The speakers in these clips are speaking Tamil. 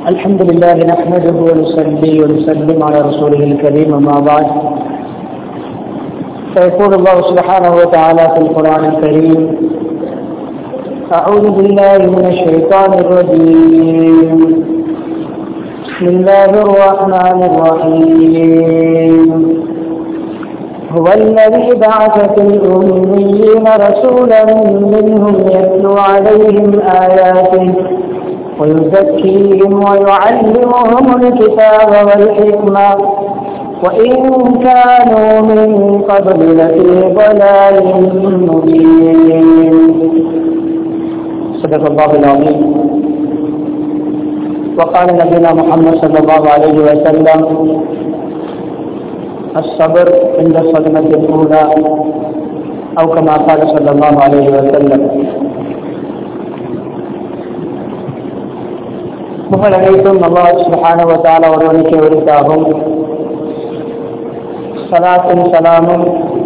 الحمد لله نحمده ونصلي ونسلم على رسوله الكريم أما بعد فيقول الله سبحانه وتعالى في القرآن الكريم أعوذ بالله من الشيطان الرجيم بسم الله الرحمن الرحيم هو الذي بعث في الأميين رسولا منهم يتلو عليهم آياته ويزكيهم ويعلمهم الكتاب والحكمة وإن كانوا من قبل لفي ضلال مبين صدق الله العظيم وقال نبينا محمد صلى الله عليه وسلم الصبر عند الصدمة الأولى أو كما قال صلى الله عليه وسلم புகழ் அனைத்தும் அல்லாஹ் சுபஹான வத்தால ஒருவனுக்கு உரித்தாகும் சலாத்தும் சலாமும்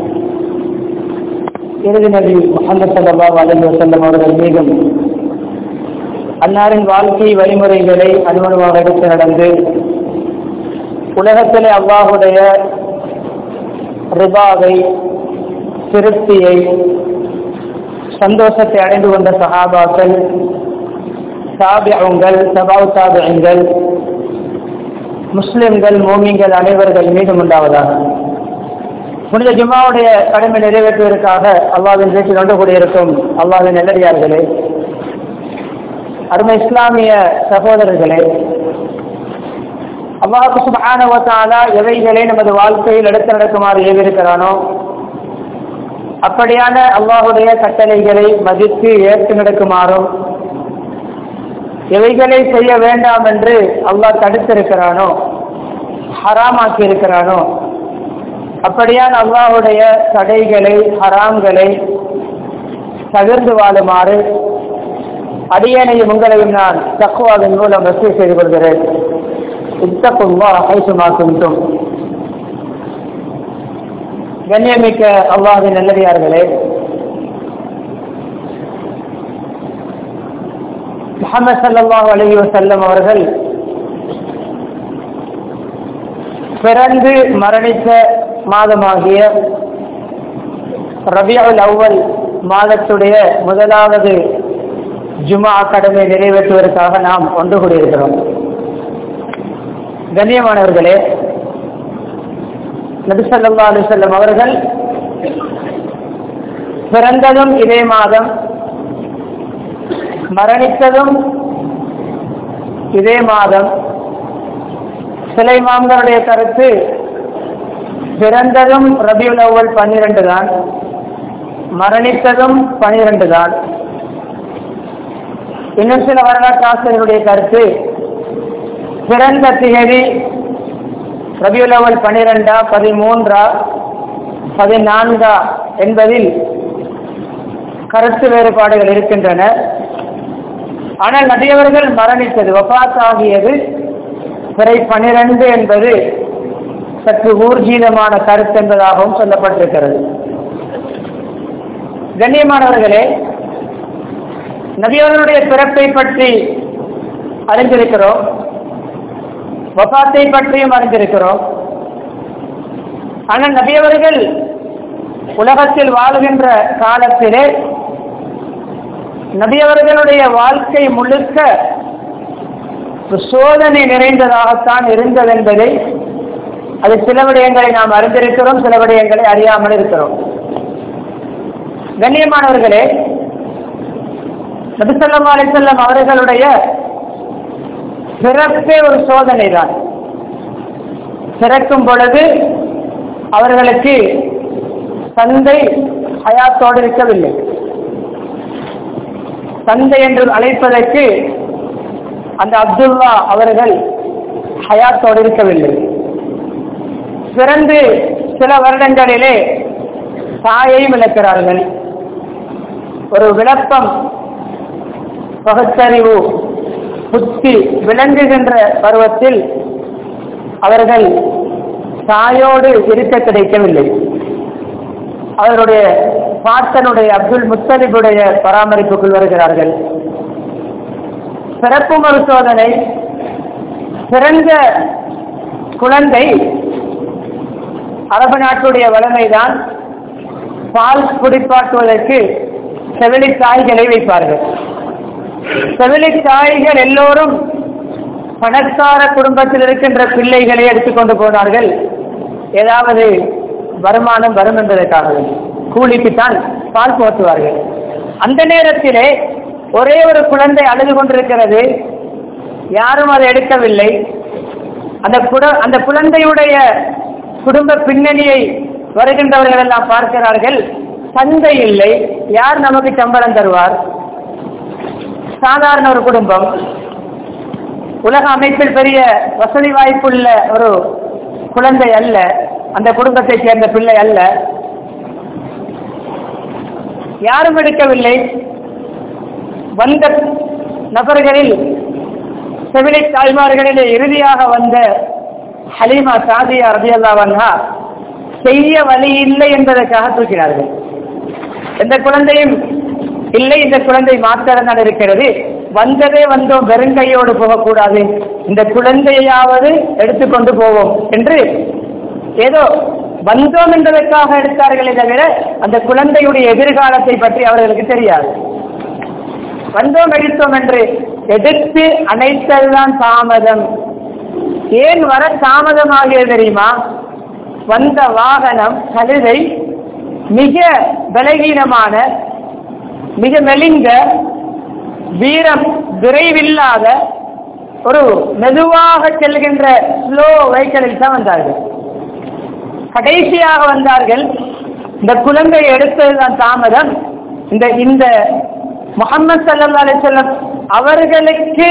இறுதி நபி முகமது சல்லாஹ் அலி வசல்லம் அவர்கள் மீதும் அன்னாரின் வாழ்க்கை வழிமுறைகளை அனுமணமாக எடுத்து நடந்து உலகத்திலே அல்லாஹுடைய ரிபாவை திருப்தியை சந்தோஷத்தை அடைந்து கொண்ட சஹாபாக்கள் தாபியங்கள் சபாவ் தாபியங்கள் முஸ்லிம்கள் மோமிங்கள் அனைவர்கள் மீதும் உண்டாவதாக புனித ஜும்மாவுடைய கடமை நிறைவேற்றுவதற்காக அல்லாவின் வீட்டில் ஒன்று கூடியிருக்கும் அல்லாவின் நெல்லடியார்களே அருமை இஸ்லாமிய சகோதரர்களே அல்லாஹு சுபானவத்தாலா எவைகளை நமது வாழ்க்கையில் எடுத்து நடக்குமாறு ஏவிருக்கிறானோ அப்படியான அல்லாஹுடைய கட்டளைகளை மதித்து ஏற்று நடக்குமாறும் எவைகளை செய்ய வேண்டாம் என்று அல்லாஹ் தடுத்திருக்கிறானோ ஹராமாக்கி இருக்கிறானோ அப்படியான் அல்லாஹுடைய தடைகளை ஹராம்களை தவிர்ந்து வாழுமாறு அடியனையும் உங்களையும் நான் தக்குவாவின் மூலம் வசதி செய்து கொள்கிறேன் இத்தக்குவா ஐசுமாக்கும் கண்ணியமிக்க அல்லாஹின் நல்லடியார்களே முகமது சல்லாஹ் அலி வசல்லம் அவர்கள் பிறந்து மரணித்த மாதமாகிய ரபியுல் அவ்வல் மாதத்துடைய முதலாவது ஜுமா கடமை நிறைவேற்றுவதற்காக நாம் ஒன்று கூடியிருக்கிறோம் கண்ணியமானவர்களே நபிசல்லா அலுவல்லம் அவர்கள் பிறந்ததும் இதே மாதம் மரணித்ததும் இதே மாதம் சிலை மாமனுடைய கருத்து பிறந்ததும் ரபியுல் அவ்வல் பன்னிரண்டு தான் மரணித்ததும் பனிரெண்டு தான் இன்னும் சில வரலாற்று ஆசிரியருடைய கருத்து பிறந்த திகதி ரபியுல் அவ்வல் பனிரெண்டா பதிமூன்றா பதினான்கா என்பதில் கருத்து வேறுபாடுகள் இருக்கின்றன ஆனால் நபியவர்கள் மரணித்தது வபாத் ஆகியது பிறை பனிரெண்டு என்பது சற்று ஊர்ஜீதமான கருத்து என்பதாகவும் சொல்லப்பட்டிருக்கிறது கண்ணியமானவர்களே நபியவர்களுடைய பிறப்பை பற்றி அறிந்திருக்கிறோம் வபாத்தை பற்றியும் அறிந்திருக்கிறோம் ஆனால் நபியவர்கள் உலகத்தில் வாழுகின்ற காலத்திலே நபியவர்களுடைய வாழ்க்கை முழுக்க சோதனை நிறைந்ததாகத்தான் இருந்தது என்பதை அது சில விடயங்களை நாம் அறிந்திருக்கிறோம் சில விடயங்களை அறியாமல் இருக்கிறோம் கண்ணியமானவர்களே நபிசல்லா அலிசல்லம் அவர்களுடைய பிறப்பே ஒரு சோதனை தான் பிறக்கும் பொழுது அவர்களுக்கு தந்தை ஹயாத்தோடு இருக்கவில்லை தந்தை என்று அழைப்பதற்கு அந்த அப்துல்லா அவர்கள் ஹயாத்தோடு இருக்கவில்லை பிறந்து சில வருடங்களிலே தாயையும் இழக்கிறார்கள் ஒரு விளப்பம் பகுத்தறிவு புத்தி விளங்குகின்ற பருவத்தில் அவர்கள் தாயோடு இருக்க கிடைக்கவில்லை அவருடைய பாட்டனுடைய அப்துல் முத்தலிபுடைய பராமரிப்புக்குள் வருகிறார்கள் பிறப்பு மறுசோதனை பிறந்த குழந்தை அரபு நாட்டுடைய வளமைதான் பால் குடிப்பாட்டுவதற்கு செவிலி தாய்களை வைப்பார்கள் செவிலி தாய்கள் எல்லோரும் பணக்கார குடும்பத்தில் இருக்கின்ற பிள்ளைகளை எடுத்துக்கொண்டு போனார்கள் ஏதாவது வருமானம் வரும் என்பதற்காக கூலிக்குத்தான் பால் போட்டுவார்கள் அந்த நேரத்திலே ஒரே ஒரு குழந்தை அழுது கொண்டிருக்கிறது யாரும் அதை எடுக்கவில்லை அந்த குட அந்த குழந்தையுடைய குடும்ப பின்னணியை வருகின்றவர்கள் எல்லாம் பார்க்கிறார்கள் தந்தை இல்லை யார் நமக்கு சம்பளம் தருவார் சாதாரண ஒரு குடும்பம் உலக அமைப்பில் பெரிய வசதி வாய்ப்புள்ள ஒரு குழந்தை அல்ல அந்த குடும்பத்தை சேர்ந்த பிள்ளை அல்ல யாரும் எடுக்கவில்லை வந்த நபர்களில் செவிலை தாய்மார்களிலே இறுதியாக வந்த ஹலீமா சாதியா ரதியல்லாவன்ஹா செய்ய வழி இல்லை என்பதற்காக தூக்கினார்கள் எந்த குழந்தையும் இல்லை இந்த குழந்தை மாத்திரம்தான் இருக்கிறது வந்ததே வந்தோம் வெறுங்கையோடு போகக்கூடாது இந்த குழந்தையாவது எடுத்துக்கொண்டு போவோம் என்று ஏதோ வந்தோம் என்பதற்காக எடுத்தார்களே தவிர அந்த குழந்தையுடைய எதிர்காலத்தை பற்றி அவர்களுக்கு தெரியாது வந்தோம் எடுத்தோம் என்று எடுத்து அனைத்ததுதான் தாமதம் ஏன் வர தாமதமாகியது தெரியுமா வந்த வாகனம் கழுதை மிக பலகீனமான மிக மெலிந்த வீரம் விரைவில்லாத ஒரு மெதுவாக செல்கின்ற ஸ்லோ வெஹிக்கிளில் தான் வந்தார்கள் கடைசியாக வந்தார்கள் இந்த குழந்தை எடுத்ததுதான் தாமதம் இந்த இந்த முகமது சல்லா அலிசல்லம் அவர்களுக்கு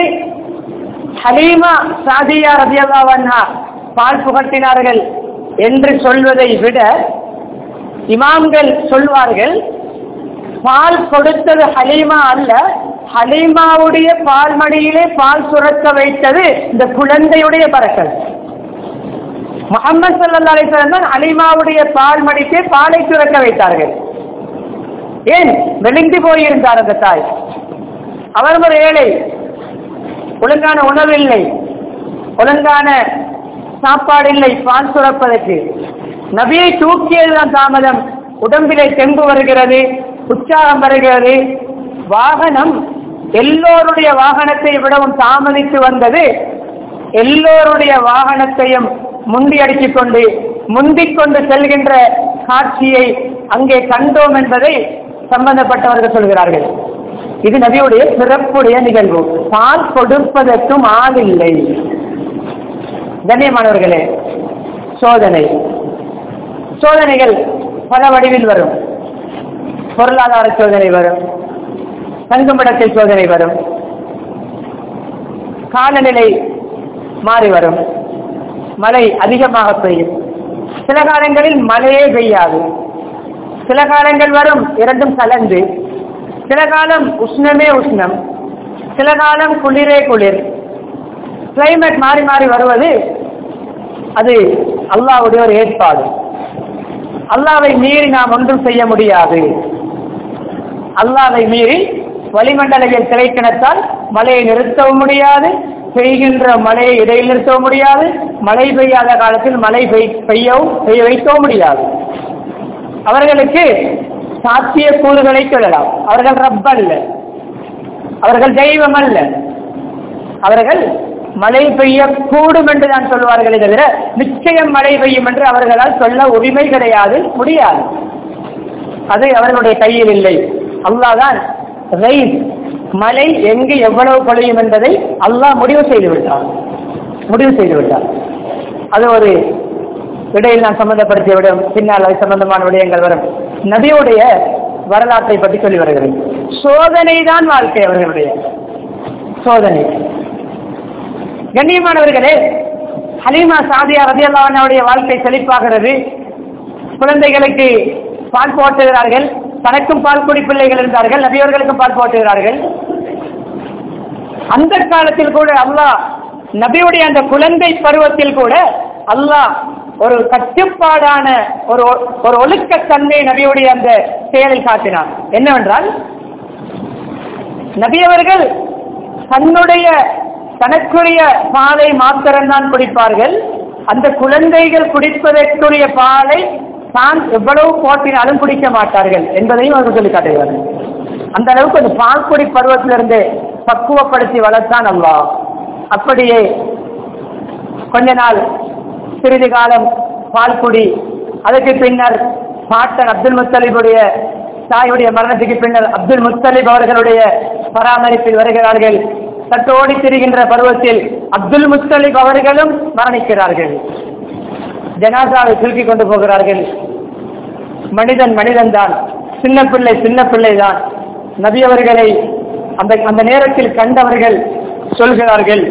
ஹலீமா சாதியா ரபியல்லாவண்ணா பால் புகட்டினார்கள் என்று சொல்வதை விட இமாம்கள் சொல்வார்கள் பால் கொடுத்தது ஹலீமா அல்ல ஹலீமாவுடைய பால் மடியிலே பால் சுரக்க வைத்தது இந்த குழந்தையுடைய பறக்கல் முகமது சல்லா அலிஸ்லாம் தான் ஹலீமாவுடைய பால் மடிக்கு பாலை சுரக்க வைத்தார்கள் ஏன் மெலிந்து போயிருந்தார் அந்த தாய் அவர் ஒரு ஏழை ஒழுங்கான உணவில்லை ஒழுங்கான சாப்பாடு இல்லை பால் சுரப்பதற்கு நபியை தூக்கியதுதான் தாமதம் உடம்பிலே தெம்பு வருகிறது உற்சாகம் வருகிறது வாகனம் எல்லோருடைய வாகனத்தை விடவும் தாமதித்து வந்தது எல்லோருடைய வாகனத்தையும் முண்டி அடித்துக் கொண்டு முந்திக் கொண்டு செல்கின்ற காட்சியை அங்கே கண்டோம் என்பதை சம்பந்தப்பட்டவர்கள் சொல்கிறார்கள் இது நபியுடைய சிறப்புடைய நிகழ்வு பால் கொடுப்பதற்கும் ஆள் இல்லை கண்ணியமானவர்களே சோதனை சோதனைகள் பல வடிவில் வரும் பொருளாதார சோதனை வரும் தங்குமிடத்தில் சோதனை வரும் காலநிலை மாறி வரும் மழை அதிகமாக பெய்யும் சில காலங்களில் மழையே பெய்யாது சில காலங்கள் வரும் இரண்டும் கலந்து சில காலம் உஷ்ணமே உஷ்ணம் சில காலம் குளிரே குளிர் கிளைமேட் மாறி மாறி வருவது அது அல்லாவுடைய ஒரு ஏற்பாடு அல்லாவை மீறி நாம் ஒன்றும் செய்ய முடியாது அல்லாவை மீறி வளிமண்டலவியல் திரைக்கிணத்தால் மழையை நிறுத்தவும் முடியாது பெய்கின்ற மழையை இடையில் நிறுத்தவும் முடியாது மழை பெய்யாத காலத்தில் மழை பெய் பெய்யவும் பெய்ய வைக்கவும் முடியாது அவர்களுக்கு சாத்திய கூறுகளை சொல்லலாம் அவர்கள் ரப் அல்ல அவர்கள் தெய்வம் அல்ல அவர்கள் மழை பெய்யக்கூடும் என்று தான் சொல்வார்களே தவிர நிச்சயம் மழை பெய்யும் என்று அவர்களால் சொல்ல உரிமை கிடையாது முடியாது அது அவர்களுடைய கையில் இல்லை அல்லாதான் ரைஸ் மழை எங்கு எவ்வளவு பொழியும் என்பதை அல்லாஹ் முடிவு செய்து விட்டார் முடிவு செய்து விட்டார் அது ஒரு இடையில் நான் சம்பந்தப்படுத்திய விடம் பின்னால் அது சம்பந்தமான விடயங்கள் வரும் நபியுடைய வரலாற்றை பற்றி சொல்லி வருகிறேன் சோதனை தான் வாழ்க்கை அவர்களுடைய சோதனை கண்ணியமானவர்களே ஹலீமா சாதியா ரதியல்லாவுடைய வாழ்க்கை செழிப்பாகிறது குழந்தைகளுக்கு பால் போட்டுகிறார்கள் தனக்கும் பால் குடி பிள்ளைகள் இருந்தார்கள் நபியவர்களுக்கும் பால் போட்டுகிறார்கள் அந்த காலத்தில் கூட அல்லாஹ் நபியுடைய அந்த குழந்தை பருவத்தில் கூட அல்லாஹ் ஒரு கட்டுப்பாடான ஒரு ஒரு ஒழுக்கத்தன்மை நபியுடைய அந்த செயலில் காட்டினார் என்னவென்றால் நபியவர்கள் தன்னுடைய தனக்குரிய பாலை மாத்திரம்தான் குடிப்பார்கள் அந்த குழந்தைகள் குடிப்பதற்குரிய பாலை தான் எவ்வளவு போட்டினாலும் குடிக்க மாட்டார்கள் என்பதையும் அவர்கள் சொல்லி காட்டுகிறார்கள் அந்த அளவுக்கு அந்த பால்குடி பருவத்திலிருந்து பக்குவப்படுத்தி வளர்த்தான் அல்லா அப்படியே கொஞ்ச நாள் சிறிது காலம் பால்குடி அதற்கு பின்னர் பாட்டன் அப்துல் முத்தலிபுடைய தாயுடைய மரணத்துக்கு பின்னர் அப்துல் முத்தலிப் அவர்களுடைய பராமரிப்பில் வருகிறார்கள் தட்டோடி திரிகின்ற பருவத்தில் அப்துல் முத்தலிப் அவர்களும் மரணிக்கிறார்கள் ஜனாசாவை தூக்கி கொண்டு போகிறார்கள் மனிதன் மனிதன் தான் சின்ன பிள்ளை சின்ன பிள்ளை தான் நபி அவர்களை அந்த அந்த நேரத்தில் கண்டவர்கள் சொல்கிறார்கள்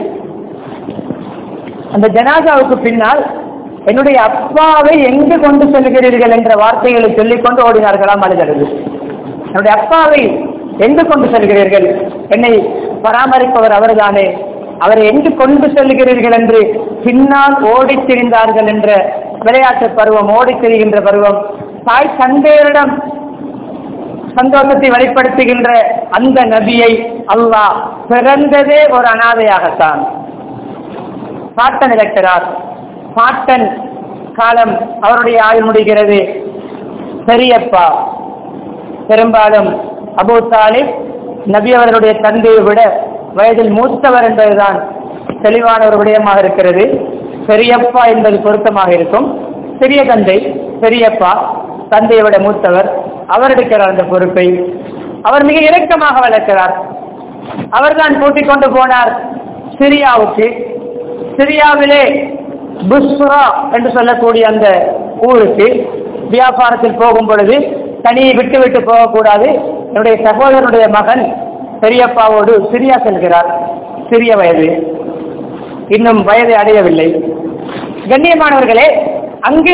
அந்த ஜனாசாவுக்கு பின்னால் என்னுடைய அப்பாவை எங்கு கொண்டு செல்கிறீர்கள் என்ற வார்த்தைகளை சொல்லிக் கொண்டு ஓடினார்களாம் மனிதர்கள் என்னுடைய அப்பாவை எங்கு கொண்டு செல்கிறீர்கள் என்னை பராமரிப்பவர் அவர்தானே அவரை எங்கு கொண்டு செல்கிறீர்கள் என்று பின்னால் ஓடித் திரிந்தார்கள் என்ற விளையாட்டு பருவம் ஓடித் திரிகின்ற பருவம் தாய் தந்தையரிடம் சந்தோஷத்தை வெளிப்படுத்துகின்ற அந்த நபியை அல்லாஹ் பிறந்ததே ஒரு அனாதையாகத்தான் பாட்டன் இழக்கிறார் பாட்டன் காலம் அவருடைய ஆயுள் முடிகிறது பெரியப்பா பெரும்பாலும் அபூ தாலிப் நபி அவர்களுடைய தந்தையை விட வயதில் மூத்தவர் என்பதுதான் தெளிவான ஒரு விடயமாக இருக்கிறது பெரியப்பா என்பது பொருத்தமாக இருக்கும் பெரிய தந்தை பெரியப்பா தந்தையை விட மூத்தவர் அவர் எடுக்கிறார் அந்த பொறுப்பை அவர் மிக இறக்கமாக வளர்க்கிறார் அவர்தான் கூட்டிக் கொண்டு போனார் சிரியாவுக்கு சிரியாவிலே புஸ்ரா என்று சொல்லக்கூடிய அந்த ஊருக்கு வியாபாரத்தில் போகும் பொழுது தனியை விட்டு விட்டு போகக்கூடாது என்னுடைய சகோதரனுடைய மகன் பெரியப்பாவோடு சிரியா செல்கிறார் சிறிய வயது இன்னும் வயதை அடையவில்லை கண்ணியமானவர்களே அங்கு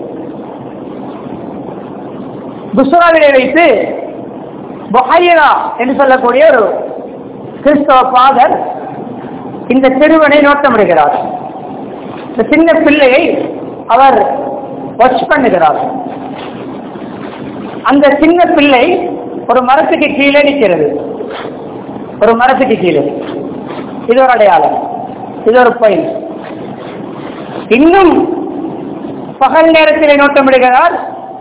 புஸ்ராவிலே வைத்து பொஹைரா என்று சொல்லக்கூடிய ஒரு கிறிஸ்தவ பாதர் இந்த சிறுவனை நோட்டமிடுகிறார் இந்த சின்ன பிள்ளையை அவர் வாட்ச் பண்ணுகிறார் அந்த சின்ன பிள்ளை ஒரு மரத்துக்கு கீழே நிற்கிறது ஒரு மரத்துக்கு கீழே இது ஒரு அடையாளம் இது ஒரு பாயிண்ட் இன்னும் பகல் நேரத்திலே நோட்டமிடுகிறார்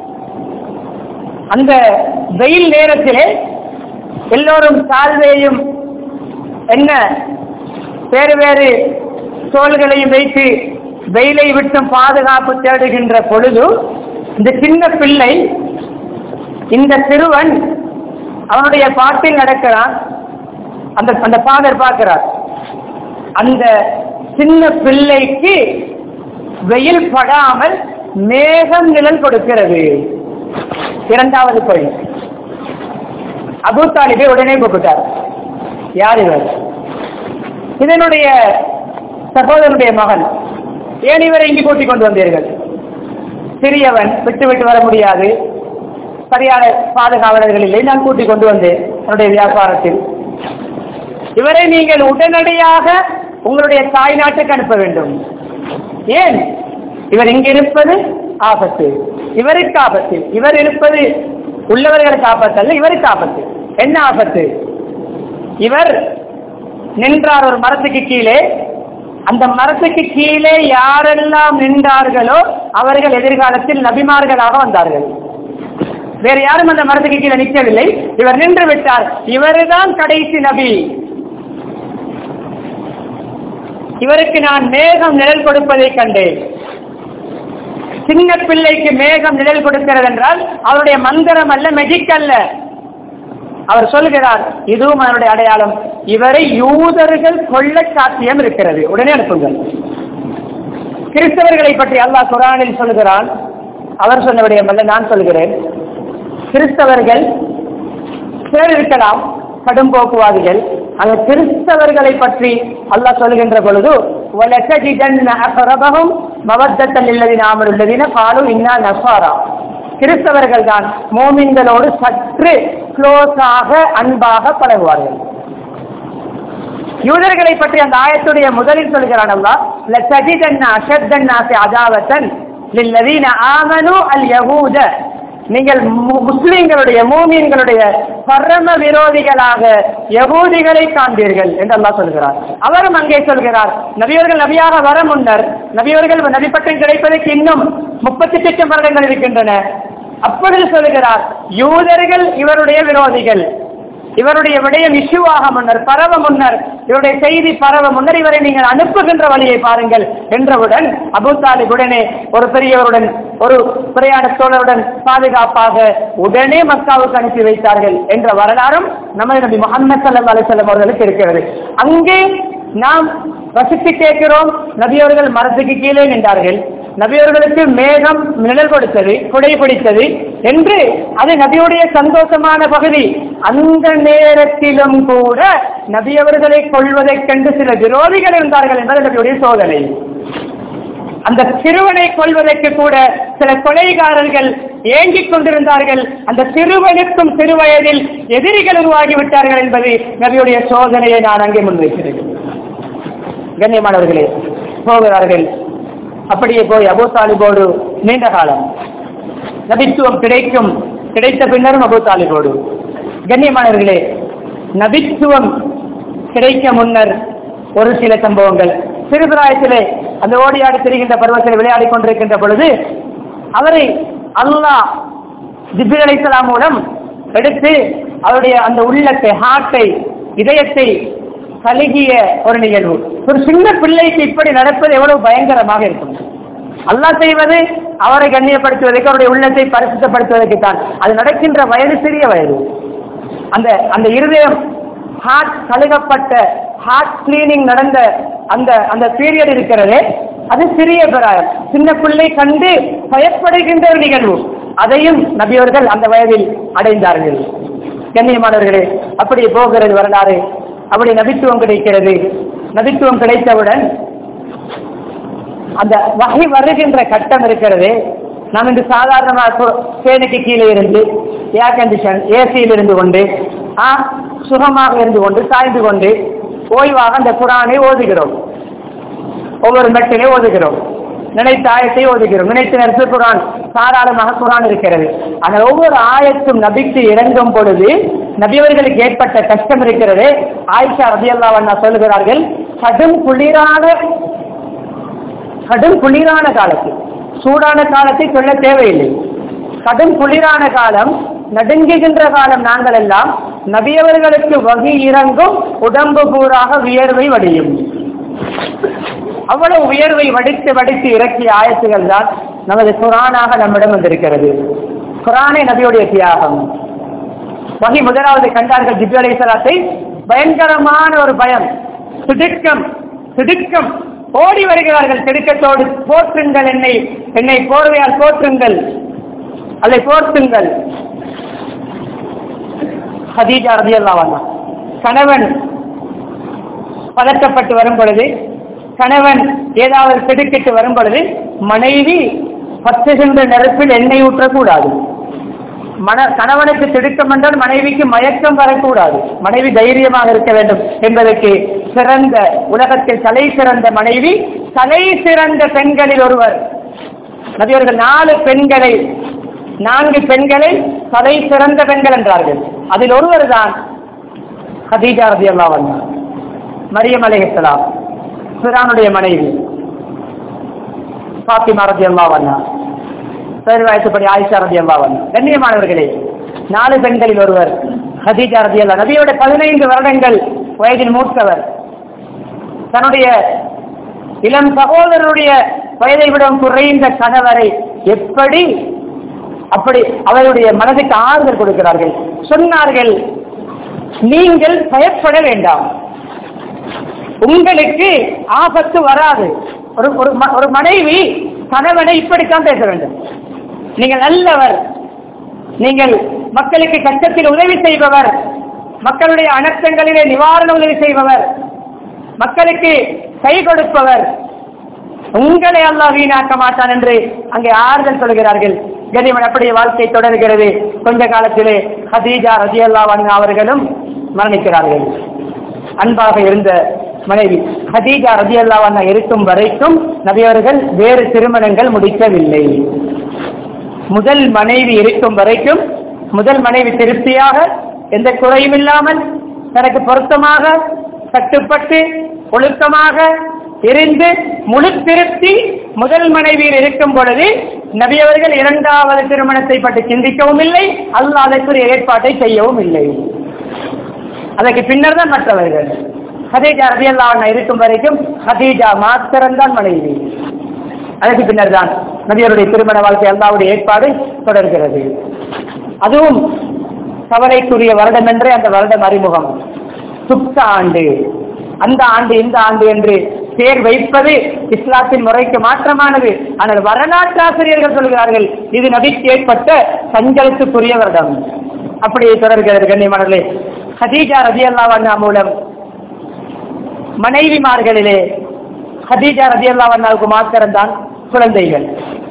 அந்த வெயில் நேரத்திலே எல்லோரும் சால்வையும் என்ன வேறு வேறு தோள்களையும் வைத்து வெயிலை விட்டும் பாதுகாப்பு தேடுகின்ற பொழுது இந்த சின்ன பிள்ளை இந்த சிறுவன் அவனுடைய பாட்டில் நடக்கிறான் அந்த அந்த ஃபாதர் பார்க்கிறார் அந்த சின்ன பிள்ளைக்கு வெயில் படாமல் மேகம் நிழல் கொடுக்கிறது இரண்டாவது பொய் அபு தாலிபை உடனே கூப்பிட்டார் யார் இவர் இதனுடைய சகோதரனுடைய மகன் ஏன் இவரை இங்கு கூட்டிக் கொண்டு வந்தீர்கள் சிறியவன் விட்டு விட்டு வர முடியாது சரியான பாதுகாவலர்கள் இல்லை நான் கூட்டிக் கொண்டு வந்தேன் என்னுடைய வியாபாரத்தில் இவரை நீங்கள் உடனடியாக உங்களுடைய தாய் நாட்டுக்கு அனுப்ப வேண்டும் ஏன் இவர் இங்கு இருப்பது ஆபத்து இவருக்கு ஆபத்து இவர் இருப்பது உள்ளவர்களுக்கு ஆபத்து அல்ல இவருக்கு ஆபத்து என்ன ஆபத்து இவர் நின்றார் ஒரு மரத்துக்கு கீழே அந்த மரத்துக்கு கீழே யாரெல்லாம் நின்றார்களோ அவர்கள் எதிர்காலத்தில் நபிமார்களாக வந்தார்கள் வேறு யாரும் அந்த மரத்துக்கு கீழே நிற்கவில்லை இவர் நின்று விட்டார் இவருதான் கடைசி நபி இவருக்கு நான் மேகம் நிழல் கொடுப்பதை கண்டேன் சின்ன பிள்ளைக்கு மேகம் நிழல் கொடுக்கிறது என்றால் அவருடைய மந்திரம் அல்ல மெஜிக் அல்ல அவர் சொல்கிறார் இதுவும் அவருடைய அடையாளம் இவரை யூதர்கள் கொள்ள சாத்தியம் இருக்கிறது உடனே அனுப்புங்கள் கிறிஸ்தவர்களை பற்றி அல்லாஹ் குரானில் சொல்கிறான் அவர் சொன்ன விடயம் அல்ல நான் சொல்கிறேன் கிறிஸ்தவர்கள் சிலர் இருக்கலாம் கடும் போக்குவாதிகள் அந்த கிறிஸ்தவர்களை பற்றி அல்லாஹ் சொல்கின்ற பொழுது وَلَتَجِدَنَّ أَقْرَبَهُمْ مَوَدَّةً لِلَّذِينَ آمَنُوا الَّذِينَ قَالُوا إِنَّا نَصَارَى கிறிஸ்தவர்கள் தான் மோமின்களோடு சற்று க்ளோஸாக அன்பாக பழகுவார்கள் யூதர்களை பற்றி அந்த ஆயத்துடைய முதலில் சொல்கிறான் அல்லா லசஜிதன்ன அஷத்தன்னாசி அதாவத்தன் லில்லதீன ஆமனு அல் யஹூத நீங்கள் மு- முஸ்லிம்களுடைய மூமியன்களுடைய பரம விரோதிகளாக யகூதிகளை காண்பீர்கள் என்று அல்லாஹ் சொல்கிறார் அவரும் அங்கே சொல்கிறார் நபியவர்கள் நபியாக வர முன்னர் நபியவர்கள் நபிப்பட்டம் கிடைப்பதற்கு இன்னும் முப்பத்தி லட்சம் வருடங்கள் இருக்கின்றன அப்பொழுது சொல்கிறார் யூதர்கள் இவருடைய விரோதிகள் இவருடைய விடயம் இஷ்யூவாக முன்னர் பரவ முன்னர் இவருடைய செய்தி பரவ முன்னர் இவரை நீங்கள் அனுப்புகின்ற வழியை பாருங்கள் என்றவுடன் அபு தாலிப் உடனே ஒரு பெரியவருடன் ஒரு பிரயாண தோழருடன் பாதுகாப்பாக உடனே மக்காவுக்கு அனுப்பி வைத்தார்கள் என்ற வரலாறும் நமது நபி முகமது சல்லா அலிசல்லம் அவர்களுக்கு இருக்கிறது அங்கே நாம் வசித்து கேட்கிறோம் நபியவர்கள் மரத்துக்கு கீழே நின்றார்கள் நபியவர்களுக்கு மேகம் நிழல் கொடுத்தது குடை பிடித்தது என்று அது நபியுடைய சந்தோஷமான பகுதி அந்த நேரத்திலும் கூட நபியவர்களை கொள்வதைக் கண்டு சில விரோதிகள் இருந்தார்கள் என்பது நபியுடைய சோதனை அந்த சிறுவனை கொள்வதற்கு கூட சில கொலைகாரர்கள் ஏங்கிக் கொண்டிருந்தார்கள் அந்த சிறுவனுக்கும் சிறுவயதில் எதிரிகள் உருவாகிவிட்டார்கள் என்பது நபியுடைய சோதனையை நான் அங்கே முன்வைக்கிறேன் கண்ணியமானவர்களே போகிறார்கள் அப்படியே போய் அபு தாலிபோடு நீண்ட காலம் நபித்துவம் கிடைக்கும் கிடைத்த பின்னரும் அபு தாலிபோடு கண்ணியமானவர்களே நபித்துவம் கிடைக்க முன்னர் ஒரு சில சம்பவங்கள் சிறுபிராயத்திலே அந்த ஓடியாடி திரிகின்ற பருவத்தில் விளையாடி கொண்டிருக்கின்ற பொழுது அவரை அல்லாஹ் ஜிபிர் அலிசலாம் மூலம் எடுத்து அவருடைய அந்த உள்ளத்தை ஹார்ட்டை இதயத்தை கழுகிய ஒரு நிகழ்வு ஒரு சின்ன பிள்ளைக்கு இப்படி நடப்பது எவ்வளவு பயங்கரமாக இருக்கும் அல்லாஹ் செய்வது அவரை கண்ணியப்படுத்துவதற்கு அவருடைய உள்ளத்தை பரிசுத்தப்படுத்துவதற்கு தான் அது நடக்கின்ற வயது சிறிய வயது அந்த அந்த இருதயம் ஹார்ட் கழுகப்பட்ட ஹார்ட் கிளீனிங் நடந்த அந்த அந்த பீரியட் இருக்கிறது அது சிறிய பிராயம் சின்ன பிள்ளை கண்டு பயப்படுகின்ற ஒரு நிகழ்வு அதையும் நபியவர்கள் அந்த வயதில் அடைந்தார்கள் கண்ணியமானவர்களே அப்படி போகிறது வரலாறு அப்படி நபித்துவம் கிடைக்கிறது நபித்துவம் கிடைத்தவுடன் அந்த வகை வருகின்ற கட்டம் இருக்கிறது நாம் இன்று சாதாரணமாக சேனைக்கு கீழே இருந்து ஏர் கண்டிஷன் ஏசியில் இருந்து கொண்டு ஆ, சுகமாக இருந்து கொண்டு சாய்ந்து கொண்டு ஓய்வாக அந்த குரானை ஓதுகிறோம் ஒவ்வொரு மெட்டிலே ஓதுகிறோம் நினைத்த ஆயத்தை ஓதுகிறோம் நினைத்த நேரத்தில் குரான் தாராளமாக குரான் இருக்கிறது ஆனால் ஒவ்வொரு ஆயத்தும் நபிக்கு இறங்கும் பொழுது நபியவர்களுக்கு ஏற்பட்ட கஷ்டம் இருக்கிறது ஆயிஷா ரபியல்லா அண்ணா சொல்லுகிறார்கள் கடும் குளிரான கடும் குளிரான காலத்தில் சூடான காலத்தை சொல்ல தேவையில்லை கடும் குளிரான காலம் நடுங்குகின்ற காலம் நாங்கள் எல்லாம் நபியவர்களுக்கு வகி இறங்கும் உடம்பு பூராக வியர்வை வடியும் அவ்வளவு உயர்வை வடித்து வடித்து இறக்கிய ஆயத்துகள் தான் நமது குரானாக நம்மிடம் வந்திருக்கிறது குரானே நபியுடைய தியாகம் வகி முதலாவது கண்டார்கள் ஜிபி அலைசலாத்தை பயங்கரமான ஒரு பயம் திடுக்கம் திடுக்கம் ஓடி வருகிறார்கள் திடுக்கத்தோடு போற்றுங்கள் என்னை என்னை போர்வையால் போற்றுங்கள் அதை போர்த்துங்கள் ஹதீஜா ரதியல்லாவாங்க கணவன் பதட்டப்பட்டு வரும் பொழுது கணவன் ஏதாவது திடுக்கிட்டு வரும் பொழுது மனைவி பத்துகின்ற நெருப்பில் எண்ணெய் ஊற்றக்கூடாது மன கணவனுக்கு திடுக்கம் என்றால் மனைவிக்கு மயக்கம் வரக்கூடாது மனைவி தைரியமாக இருக்க வேண்டும் என்பதற்கு சிறந்த உலகத்தில் தலை சிறந்த மனைவி தலை சிறந்த பெண்களில் ஒருவர் நபியவர்கள் நாலு பெண்களை நான்கு பெண்களை தலை சிறந்த பெண்கள் என்றார்கள் அதில் ஒருவர் தான் ஹதீஜா ரதி அல்லா மரியம் அலைஹிஸ்ஸலாம் பிரானுடைய மனைவி பாத்திமா ரதி அல்லா பேர் வயசுப்படி ஆயிஷா ரதி அல்லா கண்ணியமானவர்களே நாலு பெண்களில் ஒருவர் ஹதீஜா ரதி அல்லா நபியோட பதினைந்து வருடங்கள் வயதில் மூத்தவர் தன்னுடைய இளம் சகோதரருடைய வயதை விட குறைந்த கணவரை எப்படி அப்படி அவருடைய மனதுக்கு ஆறுதல் கொடுக்கிறார்கள் சொன்னார்கள் நீங்கள் பயப்பட வேண்டாம் உங்களுக்கு ஆபத்து வராது ஒரு ஒரு ம- ஒரு மனைவி கணவனை இப்படித்தான் பேச வேண்டும் நீங்கள் நல்லவர் நீங்கள் மக்களுக்கு கஷ்டத்தில் உதவி செய்பவர் மக்களுடைய அனர்த்தங்களிலே நிவாரண உதவி செய்பவர் மக்களுக்கு கை கொடுப்பவர் உங்களை அல்லாஹ் வீணாக்க மாட்டான் என்று அங்கே ஆறுதல் சொல்கிறார்கள் கனிமன் அப்படியே வாழ்க்கை தொடர்கிறது கொஞ்ச காலத்திலே ஹதீஜா ரஜி அவர்களும் மரணிக்கிறார்கள் அன்பாக இருந்த மனைவி ஹதீஜா ரஜி இருக்கும் வரைக்கும் நபியவர்கள் வேறு திருமணங்கள் முடிக்கவில்லை முதல் மனைவி இருக்கும் வரைக்கும் முதல் மனைவி திருப்தியாக எந்த குறையும் இல்லாமல் தனக்கு பொருத்தமாக கட்டுப்பட்டு ஒழுக்கமாக இருந்து முழு திருப்தி முதல் மனைவியில் இருக்கும் பொழுது நபி அவர்கள் இரண்டாவது திருமணத்தை பற்றி சிந்திக்கவும் இல்லை அல்லாஹ் அதற்குரிய ஏற்பாட்டை செய்யவும் இல்லை அதற்கு பின்னர் தான் மற்றவர்கள் ஹதீஜா ரபியல்லாவண்ணா இருக்கும் வரைக்கும் ஹதீஜா மாத்திரம்தான் மனைவி அதற்கு பின்னர் தான் நபியருடைய திருமண வாழ்க்கை அல்லாவுடைய ஏற்பாடு தொடர்கிறது அதுவும் கவலைக்குரிய வருடம் என்றே அந்த வருடம் அறிமுகம் சுத்த ஆண்டு அந்த ஆண்டு இந்த ஆண்டு என்று பேர் வைப்பது இஸ்லாத்தின் முறைக்கு மாற்றமானது ஆனால் வரலாற்று ஆசிரியர்கள் சொல்கிறார்கள் இது நபிக்கு ஏற்பட்ட சஞ்சலத்துக்குரிய வருடம் அப்படியே தொடர்கிறது கண்ணியமானர்களே ஹதீஜா ரதி அல்லாவண்ணா மூலம் மனைவிமார்களிலே ஹதீஜா ரதி அல்லாவண்ணாவுக்கு மாத்திரம்தான் குழந்தைகள்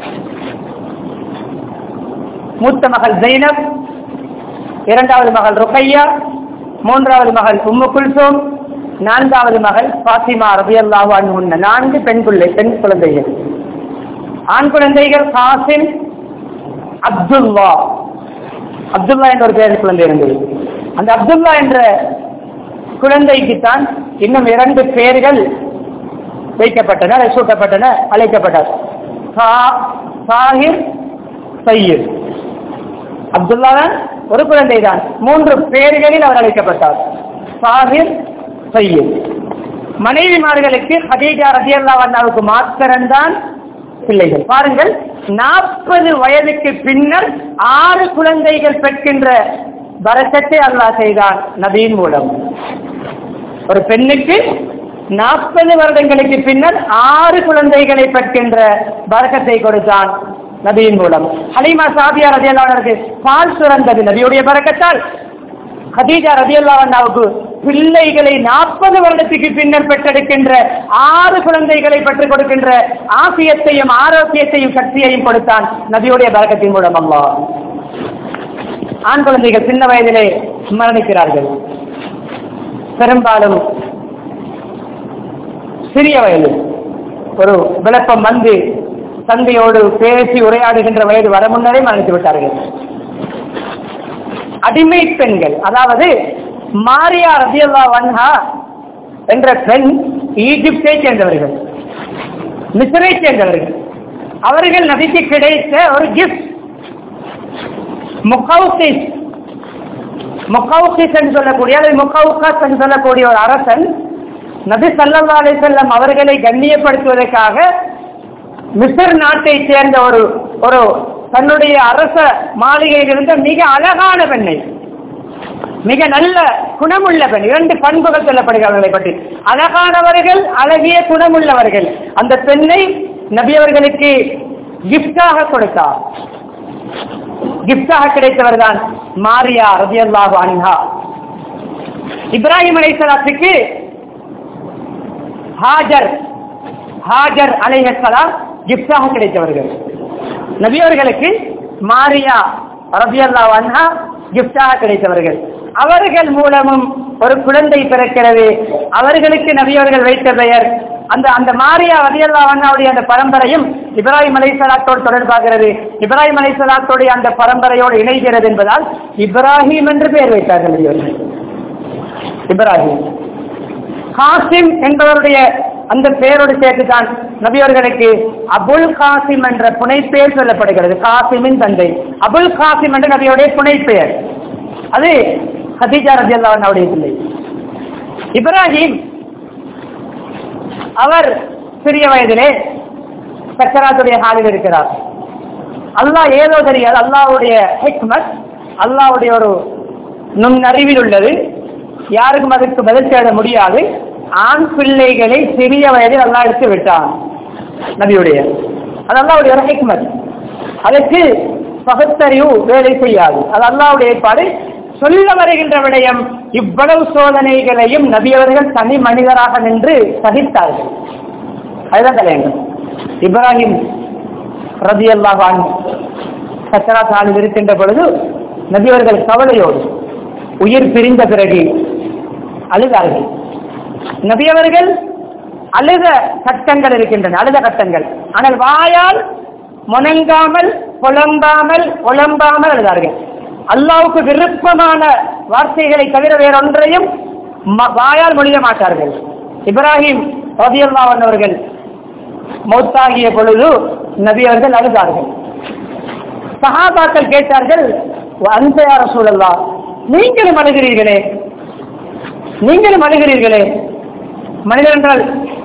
மூத்த மகள் ஜெய்னப் இரண்டாவது மகள் ருக்கையா மூன்றாவது மகள் உம்மு குல்சோம் நான்காவது மகள் பாத்திமா ரபி அல்லாஹு அன்ஹுன்ன நான்கு பெண் பிள்ளை பெண் குழந்தைகள் ஆண் குழந்தைகள் காசிம் அப்துல்லா அப்துல்லா என்ற ஒரு பேர் குழந்தை இருந்தது அந்த அப்துல்லா என்ற குழந்தைக்குத்தான் இன்னும் இரண்டு பெயர்கள் வைக்கப்பட்டன சூட்டப்பட்டன அழைக்கப்பட்டார் சாஹிர் சையீர் அப்துல்லா தான் ஒரு குழந்தை தான் மூன்று பெயர்களில் அவர் அழைக்கப்பட்டார் சாஹிர் சையீர் மனைவிமார்களுக்கு ஹதீஜா ரதியல்லா அண்ணாவுக்கு மாத்திரம்தான் பிள்ளைகள் பாருங்கள் நாற்பது வயதுக்கு பின்னர் ஆறு குழந்தைகள் பெற்கின்ற வரக்கத்தை அல்லாஹ் செய்தான் நபியின் மூலம் ஒரு பெண்ணுக்கு நாற்பது வருடங்களுக்கு பின்னர் ஆறு குழந்தைகளை பெற்கின்ற பறக்கத்தை கொடுத்தான் நபியின் மூலம் ஹலீமா சாபியா ரதியல்லாவுக்கு பால் சுரந்தது நபியுடைய பறக்கத்தால் ஹதீஜா ரதியல்லாவுக்கு பிள்ளைகளை நாற்பது வருடத்துக்கு பின்னர் பெற்றெடுக்கின்ற ஆறு குழந்தைகளை பெற்றுக் கொடுக்கின்ற ஆசியத்தையும் ஆரோக்கியத்தையும் சக்தியையும் கொடுத்தான் நபியுடைய பறக்கத்தின் மூலம் அல்லா ஆண் குழந்தைகள் சின்ன வயதிலே மரணிக்கிறார்கள் பெரும்பாலும் சிறிய வயது ஒரு விளப்பம் வந்து தந்தையோடு பேசி உரையாடுகின்ற வயது வர முன்னரே மரணித்து விட்டார்கள் அடிமை பெண்கள் அதாவது மாரியா ரபியல்லா வன்ஹா என்ற பெண் ஈஜிப்டை சேர்ந்தவர்கள் மிஸ்ரை சேர்ந்தவர்கள் அவர்கள் நபிக்கு கிடைத்த ஒரு கிஃப்ட் முகவுசிஸ் முகவுசிஸ் என்று சொல்லக்கூடிய அல்லது முகவுகாஸ் என்று சொல்லக்கூடிய ஒரு அரசன் நபி சல்லா அலி செல்லம் அவர்களை கண்ணியப்படுத்துவதற்காக மிஸ்ர் நாட்டை சேர்ந்த ஒரு ஒரு தன்னுடைய அரச மாளிகையில் இருந்த மிக அழகான பெண்ணை மிக நல்ல குணமுள்ள பெண் இரண்டு பண்புகள் சொல்லப்படுகிறவர்களை பற்றி அழகானவர்கள் அழகிய குணமுள்ளவர்கள் அந்த பெண்ணை நபி அவர்களுக்கு கிஃப்டாக கொடுத்தார் கிஃப்டாக கிடைத்தவர் தான் மாரியா ரபியல்லாஹு அன்ஹா இப்ராஹிம் அலைசலாத்துக்கு ஹாஜர் ஹாஜர் அலைஹலாம் கிஃப்டாக கிடைத்தவர்கள் நபியவர்களுக்கு மாரியா ரபியல்லா அன்ஹா கிஃப்டாக கிடைத்தவர்கள் அவர்கள் மூலமும் ஒரு குழந்தை பிறக்கிறது அவர்களுக்கு நபியவர்கள் வைத்த பெயர் அந்த அந்த மாரியா ரபியல்லா அண்ணாவுடைய அந்த பரம்பரையும் இப்ராஹிம் அலைசலாத்தோடு தொடர்பாகிறது இப்ராஹிம் அலைசலாத்தோடைய அந்த பரம்பரையோடு இணைகிறது என்பதால் இப்ராஹிம் என்று பெயர் வைத்தார்கள் நபியவர்கள் இப்ராஹிம் காசிம் என்பவருடைய அந்த பெயரோடு சேர்த்துதான் நபியவர்களுக்கு அபுல் காசிம் என்ற புனைப்பெயர் சொல்லப்படுகிறது காசிமின் தந்தை அபுல் காசிம் என்ற நபியோடைய புனைப்பெயர் அது ஹதீஜா ரதி அல்லாவுடைய பிள்ளை இப்ராஹிம் அவர் சிறிய வயதிலே சக்கராத்துடைய ஹாலில் இருக்கிறார் அல்லாஹ் ஏதோ தெரியாது அல்லாவுடைய ஹெக்மத் அல்லாவுடைய ஒரு நுண்ணறிவில் உள்ளது யாருக்கும் அதற்கு பதில் தேட முடியாது ஆண் பிள்ளைகளை சிறிய வயதில் அல்லா எடுத்து விட்டான் நபியுடைய அது அல்லாவுடைய ஒரு ஹிக்மத் அதற்கு பகுத்தறிவு வேலை செய்யாது அது அல்லாவுடைய ஏற்பாடு சொல்ல வருகின்ற விடயம் இவ்வளவு சோதனைகளையும் நபியவர்கள் தனி மனிதராக நின்று சகித்தார்கள் அதுதான் தலையங்கம் இப்ராஹிம் ரதி அல்லாஹான் சச்சரா சாலில் இருக்கின்ற பொழுது நபியவர்கள் கவலையோடு உயிர் பிரிந்த பிறகு அழுதார்கள் நபியவர்கள் அழுத கட்டங்கள் இருக்கின்றன அழுத கட்டங்கள் ஆனால் வாயால் முணங்காமல் புலம்பாமல் புலம்பாமல் அழுதார்கள் அல்லாவுக்கு விருப்பமான வார்த்தைகளை தவிர வேறொன்றையும் ம- வாயால் மொழிய மாட்டார்கள் இப்ராஹிம் ரதியல்லாவன் அவர்கள் மௌத்தாகிய பொழுது நபி அவர்கள் அழுதார்கள் சஹாபாக்கள் கேட்டார்கள் அந்த யார சூழல்லா நீங்களும் அழுகிறீர்களே நீங்களும் அழுகிறீர்களே மனிதர் என்றால்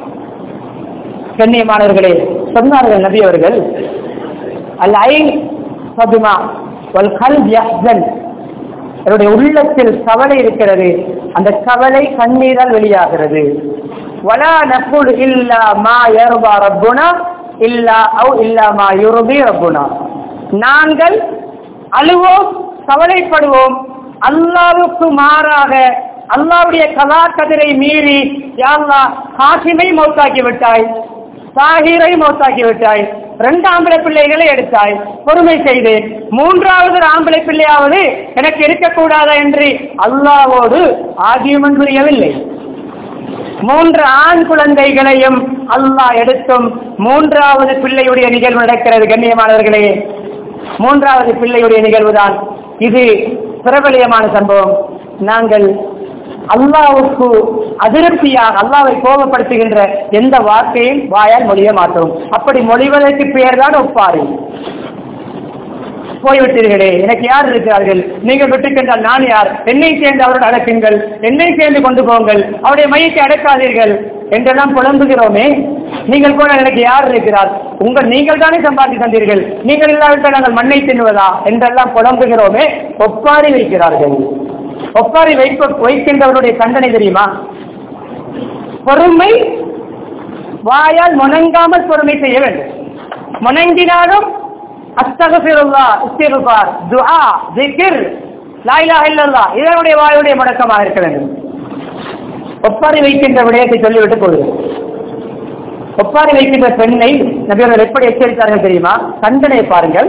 கண்ணியமானவர்களே சொன்னார்கள் நபி அவர்கள் அல் ஐன் சதுமா வல் கல் யஹ்சன் என்னுடைய உள்ளத்தில் கவலை இருக்கிறது அந்த கவலை கண்ணீரால் வெளியாகிறது வலா நகுல் இல்லா மா யர்பா ரப்புனா இல்லா அவ் இல்லா மா யுர்பி ரப்புனா நாங்கள் அழுவோம் கவலைப்படுவோம் அல்லாவுக்கு மாறாக அல்லாவுடைய கலாக்கதிரை மீறி யாழ்லா காசிமை மௌத்தாக்கி விட்டாய் சாகிரை மௌத்தாக்கி விட்டாய் ரெண்டு ஆம்பளை பிள்ளைகளை எடுத்தாய் பொறுமை செய்தேன் மூன்றாவது ஒரு ஆம்பளை பிள்ளையாவது எனக்கு இருக்கக்கூடாதா என்று அல்லாவோடு ஆகியமன் புரியவில்லை மூன்று ஆண் குழந்தைகளையும் அல்லாஹ் எடுத்தும் மூன்றாவது பிள்ளையுடைய நிகழ்வு நடக்கிறது கண்ணியமானவர்களே மூன்றாவது பிள்ளையுடைய நிகழ்வுதான் இது பிரபலியமான சம்பவம் நாங்கள் அல்லாவுக்கு அதிருப்தியாக அல்லாவை கோபப்படுத்துகின்ற எந்த வார்த்தையும் வாயால் மொழிய மாட்டோம் அப்படி மொழிவதற்கு பெயர் தான் ஒப்பாரி போய்விட்டீர்களே எனக்கு யார் இருக்கிறார்கள் நீங்கள் விட்டுக்கென்றால் நான் யார் என்னை சேர்ந்து அவரோடு அடக்குங்கள் என்னை சேர்ந்து கொண்டு போங்கள் அவருடைய மையத்தை அடக்காதீர்கள் என்றெல்லாம் புலம்புகிறோமே நீங்கள் கூட எனக்கு யார் இருக்கிறார் உங்கள் நீங்கள் தானே சம்பாதி தந்தீர்கள் நீங்கள் இல்லாவிட்டால் நாங்கள் மண்ணை தின்னுவதா என்றெல்லாம் புலம்புகிறோமே ஒப்பாரி வைக்கிறார்கள் ஒப்பாரி வைக்க வைக்கின்றவருடைய தண்டனை தெரியுமா பொறுமை வாயால் முணங்காமல் பொறுமை செய்ய வேண்டும் முணங்கினாலும் அஸ்தகபிருல்லா இஸ்திருபார் துஆ ஜிக்ர் லா இலாஹ இல்லல்லாஹ் இதனுடைய வாயுடைய முடக்கமாக இருக்க வேண்டும் ஒப்பாரி வைக்கின்ற விடயத்தை சொல்லிவிட்டு போகுது ஒப்பாரி வைக்கின்ற பெண்ணை நபியர்கள் எப்படி எச்சரித்தார்கள் தெரியுமா தண்டனையை பாருங்கள்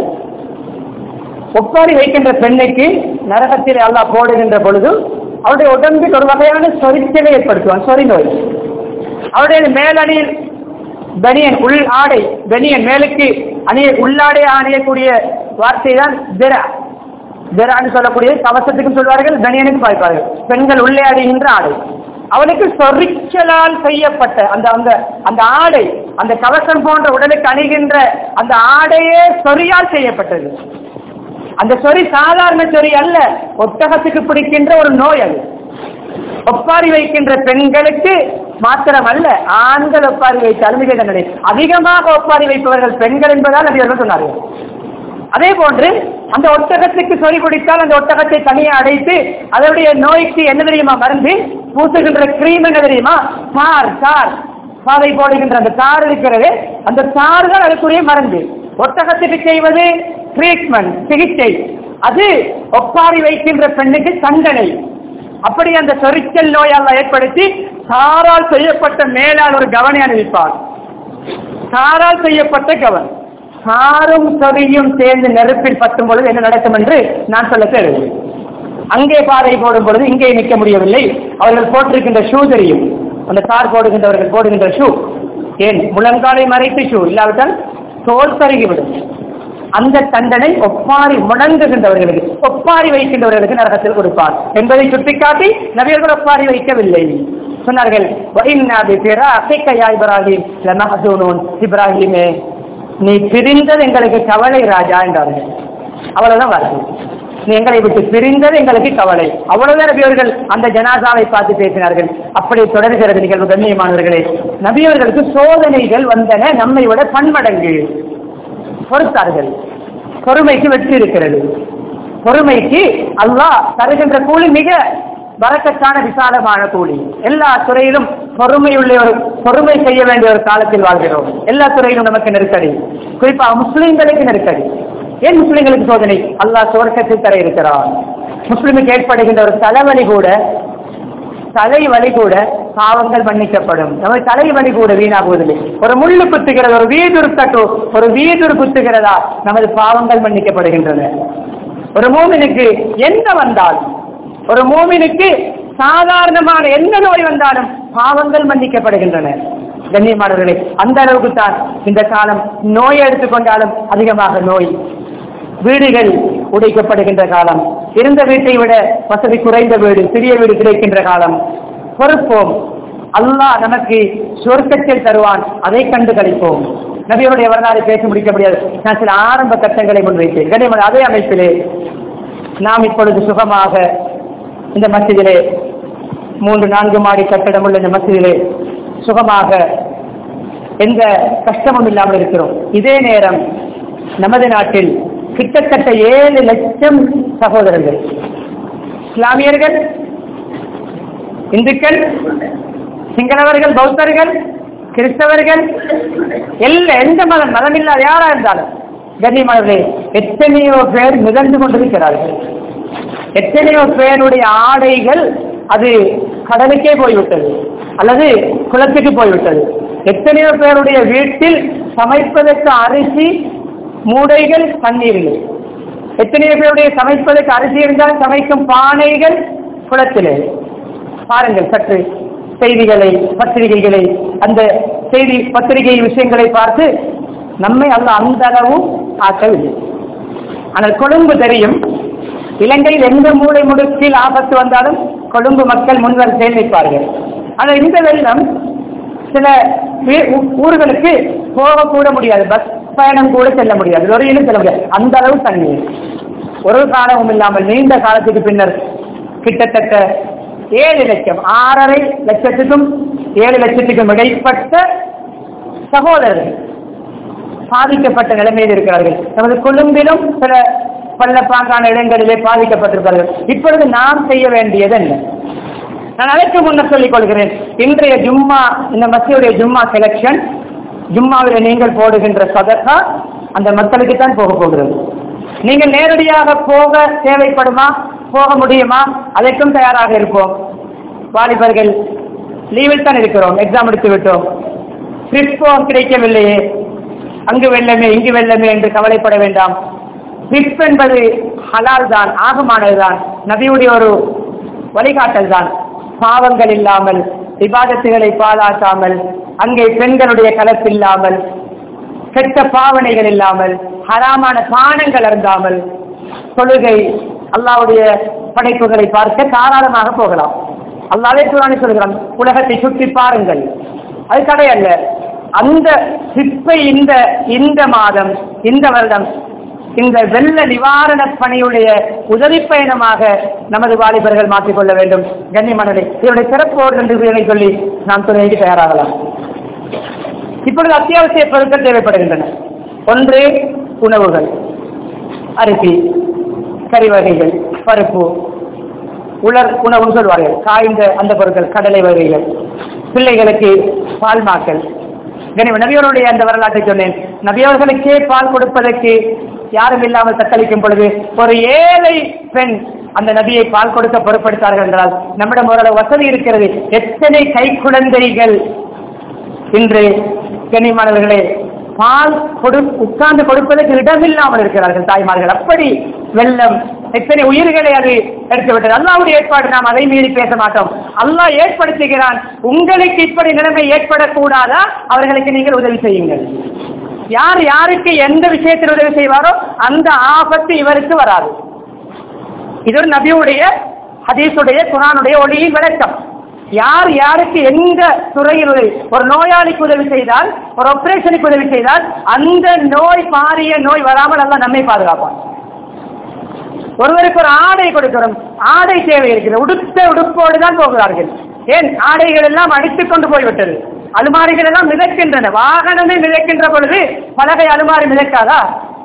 ஒப்பாரி வைக்கின்ற பெண்ணுக்கு நரகத்தில் அல்லாஹ் போடுகின்ற பொழுது அவருடைய உடம்பில் ஒரு வகையான சொரிச்சலை ஏற்படுத்துவான் சொறி நோய் அவருடைய மேலணியில் பனியன் உள் ஆடை பனியன் மேலுக்கு அணிய உள்ளாடை அணியக்கூடிய வார்த்தை தான் திரா திரான்னு சொல்லக்கூடிய கவசத்துக்கும் சொல்வார்கள் பனியனுக்கும் பாய்ப்பார்கள் பெண்கள் உள்ளே அணிகின்ற ஆடை அவனுக்கு சொரிச்சலால் செய்யப்பட்ட அந்த அந்த அந்த ஆடை அந்த கவசம் போன்ற உடலுக்கு அணிகின்ற அந்த ஆடையே சொறியால் செய்யப்பட்டது அந்த சொறி சாதாரண சொறி அல்ல ஒட்டகத்துக்கு பிடிக்கின்ற ஒரு நோய் அது ஒப்பாரி வைக்கின்ற பெண்களுக்கு மாத்திரம் அல்ல ஆண்கள் ஒப்பாரி வைத்தாலும் மிக தண்டனை அதிகமாக ஒப்பாரி வைப்பவர்கள் பெண்கள் என்பதால் நபியர்கள் சொன்னார்கள் அதே போன்று அந்த ஒட்டகத்துக்கு சொறி குடித்தால் அந்த ஒட்டகத்தை தனியே அடைத்து அதனுடைய நோய்க்கு என்ன தெரியுமா மருந்து பூசுகின்ற கிரீம் என்ன தெரியுமா சார் சார் பாதை போடுகின்ற அந்த சார் இருக்கிறது அந்த சார் தான் அதுக்குரிய மருந்து ஒட்டகத்துக்கு செய்வது ட்ரீட்மெண்ட் சிகிச்சை அது ஒப்பாரி வைக்கின்ற பெண்ணுக்கு தண்டனை அப்படி அந்த சொரிச்சல் நோயால் ஏற்படுத்தி சாரால் செய்யப்பட்ட மேலால் ஒரு கவனை அணிவிப்பார் சாரால் செய்யப்பட்ட கவன் சாரும் சொறியும் சேர்ந்து நெருப்பில் பற்றும் பொழுது என்ன நடக்கும் என்று நான் சொல்ல தேவை அங்கே பாதை போடும் பொழுது இங்கே நிற்க முடியவில்லை அவர்கள் போட்டிருக்கின்ற ஷூ தெரியும் அந்த சார் போடுகின்றவர்கள் போடுகின்ற ஷூ ஏன் முழங்காலை மறைத்து ஷூ இல்லாவிட்டால் தோல் கருகிவிடும் அந்த தண்டனை ஒப்பாரி முடங்குகின்றவர்களுக்கு ஒப்பாரி வைக்கின்றவர்களுக்கு நரகத்தில் கொடுப்பார் என்பதை சுட்டிக்காட்டி நபியர்கள் ஒப்பாரி வைக்கவில்லை சொன்னார்கள் "வஇன்னா பிஃபிராகிக யா இப்ராஹிம் லமஹ்சூனூன்." இப்ராஹிமே நீ பிரிந்தது எங்களுக்கு கவலை ராஜா என்றார்கள் அவ்வளவுதான் வார்த்தை நீ எங்களை விட்டு பிரிந்தது எங்களுக்கு கவலை அவ்வளவுதான் நபியவர்கள் அந்த ஜனாசாவை பார்த்து பேசினார்கள் அப்படி தொடர்கிறது நிகழ்வு கண்ணியமானவர்களே நபியவர்களுக்கு சோதனைகள் வந்தன நம்மை விட பன்மடங்கு பொறுத்தார்கள் பொறுமைக்கு வெற்றி இருக்கிறது பொறுமைக்கு அல்லாஹ் தருகின்ற கூலி மிக வரக்கத்தான விசாலமான கூலி எல்லா துறையிலும் பொறுமையுள்ள ஒரு பொறுமை செய்ய வேண்டிய ஒரு காலத்தில் வாழ்கிறோம் எல்லா துறையிலும் நமக்கு நெருக்கடி குறிப்பாக முஸ்லிம்களுக்கு நெருக்கடி ஏன் முஸ்லிம்களுக்கு சோதனை அல்லாஹ் சுவர்க்கத்தில் தர இருக்கிறார் முஸ்லிமுக்கு ஏற்படுகின்ற ஒரு தலைவலி கூட தலைவலி கூட பாவங்கள் மன்னிக்கப்படும் நம்ம தலைவலி கூட வீணாகுவதில்லை ஒரு முள்ளு குத்துகிறது ஒரு வீதுரு தட்டு ஒரு வீதுரு குத்துகிறதா நமது பாவங்கள் மன்னிக்கப்படுகின்றன ஒரு மூமினுக்கு என்ன வந்தால் ஒரு மூமினுக்கு சாதாரணமான எந்த நோய் வந்தாலும் பாவங்கள் மன்னிக்கப்படுகின்றன கண்ணியமானவர்களே அந்த அளவுக்கு தான் இந்த காலம் நோயை எடுத்துக்கொண்டாலும் அதிகமாக நோய் வீடுகள் உடைக்கப்படுகின்ற காலம் இருந்த வீட்டை விட வசதி குறைந்த வீடு சிறிய வீடு கிடைக்கின்ற காலம் பொறுப்போம் அல்லாஹ் நமக்கு சொர்க்கத்தில் தருவான் அதை கண்டு கழிப்போம் நபியோடைய வரலாறு பேச முடிக்க முடியாது நான் சில ஆரம்ப கட்டங்களை முன்வைத்தேன் கனிமன் அதே அமைப்பிலே நாம் இப்பொழுது சுகமாக இந்த மசிதிலே மூன்று நான்கு மாடி கட்டடம் உள்ள இந்த மசிதிலே சுகமாக எந்த கஷ்டமும் இல்லாமல் இருக்கிறோம் இதே நேரம் நமது நாட்டில் கிட்டத்தட்ட ஏழு லட்சம் சகோதரர்கள் இஸ்லாமியர்கள் இந்துக்கள் சிங்களவர்கள் பௌத்தர்கள் கிறிஸ்தவர்கள் எல்லா எந்த மதம் மதம் இல்லாத யாரா இருந்தாலும் கண்ணியமானவர்களே எத்தனையோ பேர் மிதந்து கொண்டிருக்கிறார்கள் எத்தனையோ பேருடைய ஆடைகள் அது கடலுக்கே போய்விட்டது அல்லது குளத்துக்கு போய்விட்டது எத்தனையோ பேருடைய வீட்டில் சமைப்பதற்கு அரிசி மூடைகள் தண்ணீர் இல்லை எத்தனையோ பேருடைய சமைப்பதற்கு அரிசி இருந்தால் சமைக்கும் பானைகள் குளத்திலே பாருங்கள் சற்று செய்திகளை பத்திரிகைகளை அந்த செய்தி பத்திரிகை விஷயங்களை பார்த்து நம்மை அல்ல அந்த அளவு ஆக்கவில்லை ஆனால் கொழும்பு தெரியும் இலங்கையில் எந்த மூளை முடுக்கில் ஆபத்து வந்தாலும் கொழும்பு மக்கள் முன்வரிசையில் நிற்பார்கள் ஆனால் இந்த வெள்ளம் சில வீ- ஊ- ஊர்களுக்கு போகக்கூட முடியாது பஸ் பயணம் கூட செல்ல முடியாது லொரியிலும் செல்ல முடியாது அந்த அளவு தண்ணீர் ஒரு காலமும் இல்லாமல் நீண்ட காலத்துக்கு பின்னர் கிட்டத்தட்ட ஏழு லட்சம் ஆறரை லட்சத்துக்கும் ஏழு லட்சத்துக்கும் இடைப்பட்ட சகோதரர்கள் பாதிக்கப்பட்ட நிலைமையில் இருக்கிறார்கள் நமது கொழும்பிலும் சில பள்ளப்பாங்கான இடங்களிலே பாதிக்கப்பட்டிருக்கிறார்கள் இப்பொழுது நாம் செய்ய வேண்டியது என்ன நான் அதற்கு முன்னர் சொல்லிக் கொள்கிறேன் இன்றைய ஜும்மா இந்த மசியுடைய ஜும்மா செலக்ஷன் ஜும்மாவில் நீங்கள் போடுகின்ற சதக்கா அந்த மக்களுக்கு தான் போக போகிறது நீங்கள் நேரடியாக போக தேவைப்படுமா போக முடியுமா அதற்கும் தயாராக இருப்போம் வாலிபர்கள் லீவில் தான் இருக்கிறோம் எக்ஸாம் எடுத்து விட்டோம் ட்ரிப்போ கிடைக்கவில்லையே அங்கு வெள்ளமே இங்கு வெள்ளமே என்று கவலைப்பட வேண்டாம் ட்ரிப் என்பது ஹலால் தான் ஆகமானதுதான் நபியுடைய ஒரு வழிகாட்டல் தான் பாவங்கள் இல்லாமல் விவாதத்துகளை பாழாக்காமல் அங்கே பெண்களுடைய கலப்பில்லாமல் கெட்ட பாவனைகள் இல்லாமல் ஹராமான பானங்கள் அருந்தாமல் தொழுகை அல்லாவுடைய படைப்புகளை பார்க்க தாராளமாக போகலாம் அல்லாவே குரானை சொல்கிறான் உலகத்தை சுற்றி பாருங்கள் அது தடையல்ல அந்த சிப்பை இந்த இந்த மாதம் இந்த வருடம் இந்த வெள்ள நிவாரண பணியுடைய உதவி பயணமாக நமது வாலிபர்கள் மாற்றிக்கொள்ள வேண்டும் கண்ணியமானதை இதனுடைய சிறப்போடு என்று இதனை சொல்லி நாம் துணைக்கு தயாராகலாம் இப்பொழுது அத்தியாவசிய பொருட்கள் தேவைப்படுகின்றன ஒன்று உணவுகள் அரிசி கறி வகைகள் பருப்பு உலர் உணவுன்னு சொல்வார்கள் காய்ந்த அந்த பொருட்கள் கடலை வகைகள் பிள்ளைகளுக்கு பால் மாக்கள் கனிம நபியோருடைய அந்த வரலாற்றை சொன்னேன் நபியவர்களுக்கே பால் கொடுப்பதற்கு யாரும் இல்லாமல் தத்தளிக்கும் பொழுது ஒரு ஏழை பெண் அந்த நபியை பால் கொடுக்க பொறுப்படுத்தார்கள் என்றால் நம்மிடம் ஓரளவு வசதி இருக்கிறது எத்தனை கை குழந்தைகள் இன்று கண்ணியமானவர்களே பால் கொடு உட்கார்ந்து கொடுப்பதற்கு இடமில்லாமல் இருக்கிறார்கள் தாய்மார்கள் அப்படி வெள்ளம் எத்தனை உயிர்களை அது எடுத்து விட்டது அல்லாவுடைய ஏற்பாடு நாம் அதை மீறி பேச மாட்டோம் அல்லாஹ் ஏற்படுத்துகிறான் உங்களுக்கு இப்படி நிலைமை ஏற்படக்கூடாதா அவர்களுக்கு நீங்கள் உதவி செய்யுங்கள் யார் யாருக்கு எந்த விஷயத்தில் உதவி செய்வாரோ அந்த ஆபத்து இவருக்கு வராது இது ஒரு நபியுடைய ஹதீஸுடைய குரானுடைய ஒளியின் விளக்கம் யார் யாருக்கு எந்த துறையில் உதவி ஒரு நோயாளிக்கு உதவி செய்தால் ஒரு ஆபரேஷனுக்கு உதவி செய்தால் அந்த நோய் பாரிய நோய் வராமல் அல்ல நம்மை பாதுகாப்பான் ஒருவருக்கு ஒரு ஆடை கொடுக்கிறோம் ஆடை தேவை இருக்கிறது உடுத்த உடுப்போடு தான் போகிறார்கள் ஏன் ஆடைகள் எல்லாம் அடித்துக் கொண்டு போய்விட்டது அலுமாரிகள் எல்லாம் மிதக்கின்றன வாகனமே மிதக்கின்ற பொழுது பலகை அலுமாரி மிதக்காதா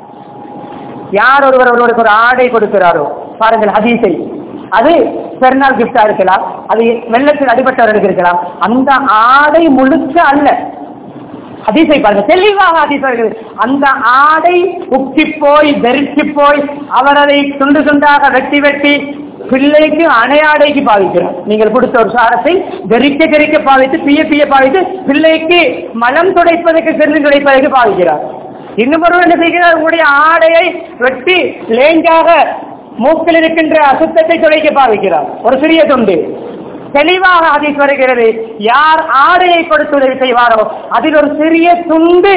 யார் ஒருவர் ஒருவருக்கு ஒரு ஆடை கொடுக்கிறாரோ பாருங்கள் ஹதீஸை அது பெருநாள் கிஃப்டா இருக்கலாம் அது வெள்ளத்தில் அடிபட்டவர்களுக்கு இருக்கலாம் அந்த ஆடை முழுக்க அல்ல ஹதீஸை பாருங்க தெளிவாக ஹதீஸ் வருகிறது அந்த ஆடை உக்கி போய் வெறிச்சு போய் அவர் அதை துண்டு துண்டாக வெட்டி வெட்டி பிள்ளைக்கு அணையாடைக்கு பாவிக்கிறார் நீங்கள் கொடுத்த ஒரு சாரத்தை வெறிக்க வெறிக்க பாவித்து பிய பிய பாவித்து பிள்ளைக்கு மலம் துடைப்பதற்கு சென்று துடைப்பதற்கு பாவிக்கிறார் இன்னும் ஒருவர் என்ன செய்கிறார் உங்களுடைய ஆடையை வெட்டி லேஞ்சாக மூக்கில் இருக்கின்ற அசுத்தத்தை துடைக்க பாவிக்கிறார் ஒரு சிறிய துண்டு தெளிவாக ஹதீஸ் வருகிறது யார் ஆடையை கொடுத்து உதவி செய்வாரோ அதில் ஒரு சிறிய துண்டு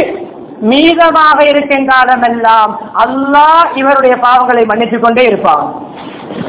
மீதமாக இருக்கும் காலமெல்லாம் அல்லாஹ் இவருடைய பாவங்களை மன்னித்துக் கொண்டே இருப்பான்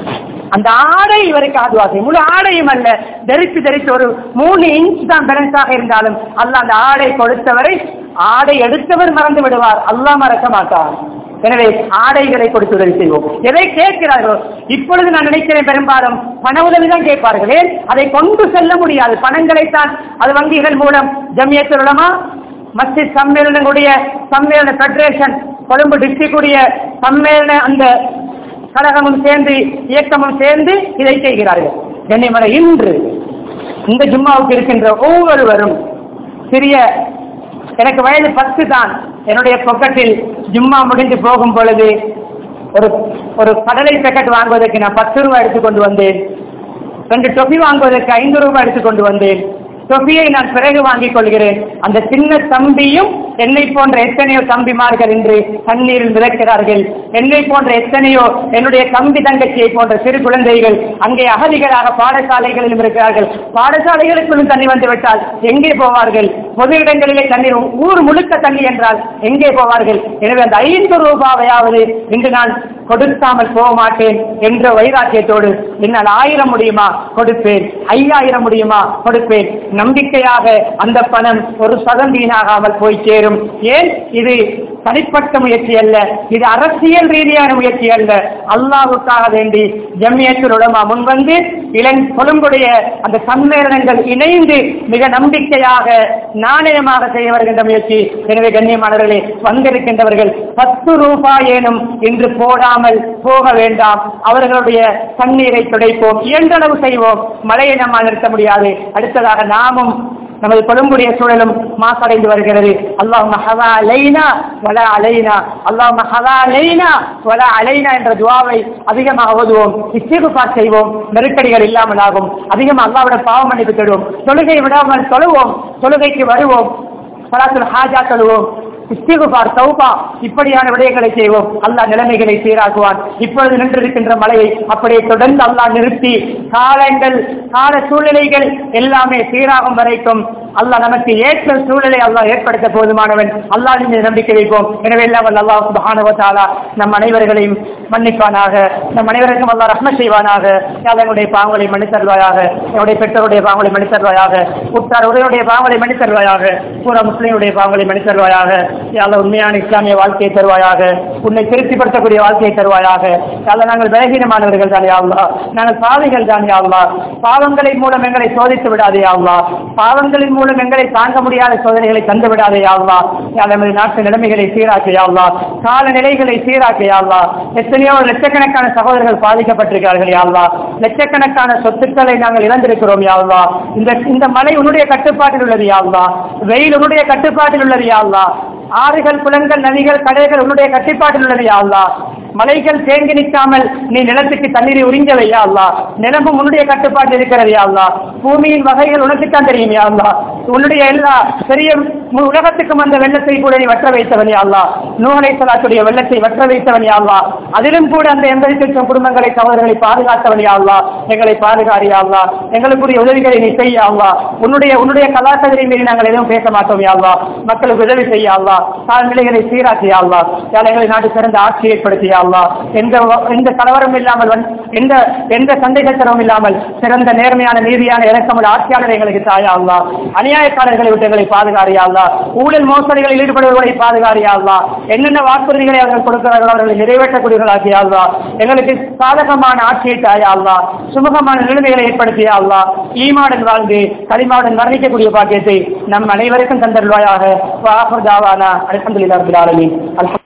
அந்த ஆடை இவருக்கு ஆதுவாசை முழு ஆடையும் அல்ல தரித்து தரித்து ஒரு மூணு இன்ச் தான் பேலன்ஸாக இருந்தாலும் அல்லாஹ் அந்த ஆடை கொடுத்தவரை ஆடை எடுத்தவர் மறந்து விடுவார் அல்லாஹ் மறக்க மாட்டார் எனவே ஆடைகளை கொடுத்து உதவி செய்வோம் எதை கேட்கிறார்களோ இப்பொழுது நான் நினைக்கிறேன் பெரும்பாலும் பண உதவி தான் கேட்பார்கள் ஏன் அதை கொண்டு செல்ல முடியாது பணங்களைத்தான் அது வங்கிகள் மூலம் ஜமியத்தில் உலமா மஸ்ஜித் சம்மேளனங்களுடைய சம்மேளன பெடரேஷன் கொழும்பு டிஸ்ட்ரிக்டுடைய சம்மேளன அந்த கழகமும் சேர்ந்து இயக்கமும் சேர்ந்து இதை செய்கிறார்கள் கண்ணியமலை இன்று இந்த ஜும்மாவுக்கு இருக்கின்ற ஒவ்வொருவரும் சிறிய எனக்கு வயது பத்து தான் என்னுடைய பொக்கெட்டில் ஜும்மா முடிந்து போகும் பொழுது ஒரு ஒரு கடலை பேக்கெட் வாங்குவதற்கு நான் பத்து ரூபாய் எடுத்துக்கொண்டு வந்தேன் ரெண்டு டொஃபி வாங்குவதற்கு ஐந்து ரூபாய் எடுத்துக்கொண்டு வந்தேன் டொஃபியை நான் பிறகு வாங்கிக் கொள்கிறேன் அந்த சின்ன தம்பியும் என்னை போன்ற எத்தனையோ தம்பிமார்கள் இன்று தண்ணீரில் மிதக்கிறார்கள் என்னை போன்ற எத்தனையோ என்னுடைய தம்பி தங்கச்சியை போன்ற சிறு குழந்தைகள் அங்கே அகதிகளாக பாடசாலைகளிலும் இருக்கிறார்கள் பாடசாலைகளுக்குள்ளும் தண்ணி வந்து விட்டால் எங்கே போவார்கள் பொது இடங்களிலே தண்ணீர் ஊர் முழுக்க தண்ணி என்றால் எங்கே போவார்கள் எனவே அந்த ஐந்து ரூபாவையாவது இன்று நான் கொடுக்காமல் போக மாட்டேன் என்ற வைராக்கியத்தோடு என்னால் ஆயிரம் முடியுமா கொடுப்பேன் ஐயாயிரம் முடியுமா கொடுப்பேன் நம்பிக்கையாக அந்த பணம் ஒரு சதம் வீணாகாமல் போய் சேரும் ஏன் இது தனிப்பட்ட முயற்சி அல்ல இது அரசியல் ரீதியான முயற்சி அல்ல அல்லாவுக்காக வேண்டி ஜம்மியத்தில் உலமா முன்வந்து இளங் கொழும்புடைய அந்த சம்மேளனங்கள் இணைந்து மிக நம்பிக்கையாக நாணயமாக செய்ய வருகின்ற முயற்சி எனவே கண்ணியமானவர்களே வந்திருக்கின்றவர்கள் பத்து ரூபாய் ஏனும் இன்று போடாமல் போக வேண்டாம் அவர்களுடைய தண்ணீரை துடைப்போம் இயன்றளவு செய்வோம் மழையை நம்மால் நிறுத்த முடியாது அடுத்ததாக நாமும் நமது கொழும்புடைய சூழலும் மாசடைந்து வருகிறது அல்லாஹ் மஹவா அலைனா வல அலைனா அல்லாஹ் மஹவா அலைனா வல அலைனா என்ற துவாவை அதிகமாக ஓதுவோம் இஸ்திகுபார் செய்வோம் நெருக்கடிகள் இல்லாமல் ஆகும் அதிகமாக அல்லாவிட பாவம் மன்னிப்பு தேடுவோம் தொழுகை விடாமல் தொழுவோம் தொழுகைக்கு வருவோம் சலாத்துல் ஹாஜா தொழுவோம் இஸ்திகுபார் தௌபா இப்படியான விடயங்களை செய்வோம் அல்லாஹ் நிலைமைகளை சீராக்குவான் இப்பொழுது நின்றிருக்கின்ற மலையை அப்படியே தொடர்ந்து அல்லாஹ் நிறுத்தி காலங்கள் கால சூழ்நிலைகள் எல்லாமே சீராகும் வரைக்கும் அல்லாஹ் நமக்கு ஏற்ற சூழலை அல்லாஹ் ஏற்படுத்த போதுமானவன் அல்லாஹ் மீது நம்பிக்கை வைப்போம் எனவே எல்லாம் வல்ல அல்லாஹ் சுப்ஹானஹு வ தஆலா நம் அனைவர்களையும் மன்னிப்பானாக நம் அனைவருக்கும் அல்லாஹ் ரஹ்மத் செய்வானாக யா எங்களுடைய பாவங்களை மன்னித்தருவாயாக என்னுடைய பெற்றோருடைய பாவங்களை மன்னித்தருவாயாக உற்றார் உரையுடைய பாவங்களை மன்னித்தருவாயாக பூரா முஸ்லிமுடைய பாவங்களை மன்னித்தருவாயாக யாழ் உண்மையான இஸ்லாமிய வாழ்க்கையை தருவாயாக உன்னை திருப்திப்படுத்தக்கூடிய வாழ்க்கையை தருவாயாக யாழ் நாங்கள் பலகீனமானவர்கள் தான் யாவ்லா நாங்கள் பாவிகள் தான் யாவ்லா பாவங்களின் மூலம் எங்களை சோதித்து விடாதே யாவ்லா பாவங்களின் மூலம் எங்களை தாங்க முடியாத சோதனைகளை தந்து விடாதே யாவ்லா யாழ் எமது நாட்டு நிலைமைகளை சீராக்க யாவ்லா கால நிலைகளை சீராக்க யாவ்லா எத்தனையோ லட்சக்கணக்கான சகோதரர்கள் பாதிக்கப்பட்டிருக்கிறார்கள் யாவ்லா லட்சக்கணக்கான சொத்துக்களை நாங்கள் இழந்திருக்கிறோம் யாவ்லா இந்த இந்த மலை உன்னுடைய கட்டுப்பாட்டில் உள்ளது யாவ்லா வெயில் உன்னுடைய கட்டுப்பாட்டில் உள்ளது யாவ்லா ஆறுகள் குளங்கள் நதிகள் கடல்கள் உன்னுடைய கட்டுப்பாட்டில் உள்ளது யா அல்லாஹ் மலைகள் தேங்கி நிற்காமல் நீ நிலத்துக்கு தண்ணீரை உறிஞ்சவை யா அல்லாஹ் நிலமும் உன்னுடைய கட்டுப்பாட்டில் இருக்கிறது யா அல்லாஹ் பூமியின் வகைகள் உனக்குத்தான் தெரியும் யா அல்லாஹ் உன்னுடைய எல்லா பெரிய மு- உலகத்துக்கும் அந்த வெள்ளத்தை கூட நீ வற்ற வைத்தவன் யா அல்லாஹ் நூலை சலாத்துடைய வெள்ளத்தை வற்ற வைத்தவன் யா அல்லாஹ் அதிலும் கூட அந்த எண்பது லட்சம் குடும்பங்களை சகோதரர்களை பாதுகாத்தவன் யா அல்லாஹ் எங்களை பாதுகாரி யா அல்லாஹ் எங்களுக்குரிய உதவிகளை நீ செய்ய யா அல்லாஹ் உன்னுடைய உன்னுடைய கலாச்சாரத்தை மீறி நாங்கள் எதுவும் பேச மாட்டோம் யா அல்லாஹ் மக்களுக்கு உதவி செய்ய யா அல்லாஹ் காலநிலைகளை சீராக்கி யா அல்லாஹ் யா எங்களை நாடு சிறந்த ஆட்சி ஏற்படுத்தி யா அல்லாஹ் எந்த வ- எந்த கலவரம் இல்லாமல் வன்- எந்த எந்த சந்தேகத்தனமும் இல்லாமல் சிறந்த நேர்மையான நீதியான இறக்கமுள்ள ஆட்சியாளர் எங்களுக்கு தாயா அல்லாஹ் அநியாயக்காரர்களை விட்டு எங்களை பாதுகாரியா அல்லாஹ் ஊழல் மோசடிகளில் ஈடுபடுவர்களை பாதுகாரியா அல்லாஹ் என்னென்ன வாக்குறுதிகளை அவர்கள் கொடுக்கிறார்களோ அவர்களை நிறைவேற்றக்கூடியவர்களாகியா அல்லாஹ் எங்களுக்கு சாதகமான ஆட்சியை தாயா அல்லாஹ் சுமூகமான நிலைமைகளை ஏற்படுத்தியா அல்லாஹ் ஈமாடன் வாழ்ந்து களிமாவுடன் மரணிக்கக்கூடிய பாக்கியத்தை நம் அனைவருக்கும் தந்தருவாயாக வாஹர் தாவானா அல்ஹம்துலில்லாஹி ரப்பில் ஆலமீன் அல்ஹம்